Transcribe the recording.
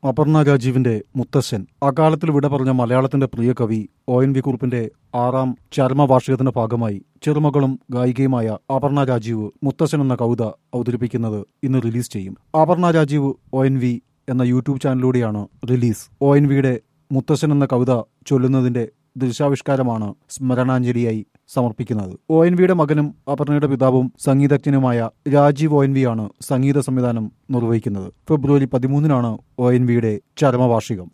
അപർണ രാജീവിന്റെ മുത്തശ്ശൻ അകാലത്തിൽ വിട പറഞ്ഞ മലയാളത്തിന്റെ പ്രിയ കവി ഒ എൻ വി കുറുപ്പിന്റെ ആറാം ചരമവാർഷികത്തിന്റെ ഭാഗമായി ചെറുമകളും ഗായികയുമായ അപർണ രാജീവ് മുത്തശ്ശൻ എന്ന കവിത അവതരിപ്പിക്കുന്നത് ഇന്ന് റിലീസ് ചെയ്യും Aparna Rajeev O N V എന്ന യൂട്യൂബ് ചാനലിലൂടെയാണ് റിലീസ് ഒ എൻ വിയുടെ മുത്തശ്ശൻ എന്ന കവിത ചൊല്ലുന്നതിന്റെ ദൃശ്യാവിഷ്കാരമാണ് സ്മരണാഞ്ജലിയായി സമർപ്പിക്കുന്നത് ഒ എൻ വിയുടെ മകനും അപർണയുടെ പിതാവും സംഗീതജ്ഞനുമായ രാജീവ് ഒ എൻ വി ആണ് സംഗീത സംവിധാനം നിർവഹിക്കുന്നത് ഫെബ്രുവരി പതിമൂന്നിനാണ് ഒ എൻ വിയുടെ ചരമവാർഷികം